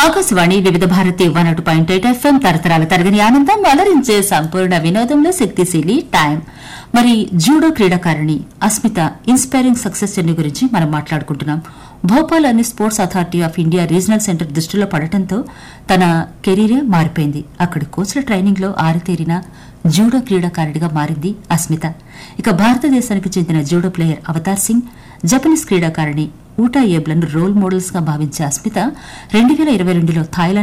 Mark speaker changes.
Speaker 1: Akashvani Vividh Bharati one అటు point eight FM తరతరాల తరగని ఆనందం అలరించే సంపూర్ణ వినోదంలో శక్తిశీలి టైం మరి జూడో క్రీడాకారిణి అస్మిత ఇన్స్పైరింగ్ సక్సెస్ జర్నీ గురించి మనం మాట్లాడుకుంటున్నాం భోపాల్ అనే sports authority of India regional centre దృష్టిలో పడటంతో తన కెరీరే మారిపోయింది అక్కడి కోచ్ల ట్రైనింగ్ లో ఆరితేరిన జూడో క్రీడాకారిణిగా మారింది అస్మిత ఇక భారతదేశానికి చెందిన judo player Avatar Singh Japanese క్రీడాకారిణి ఊటా ఏబ్లను రోల్ మోడల్స్ గా భావించే అస్మిత రెండు వేల ఇరవై రెండులో థాయిలాండ్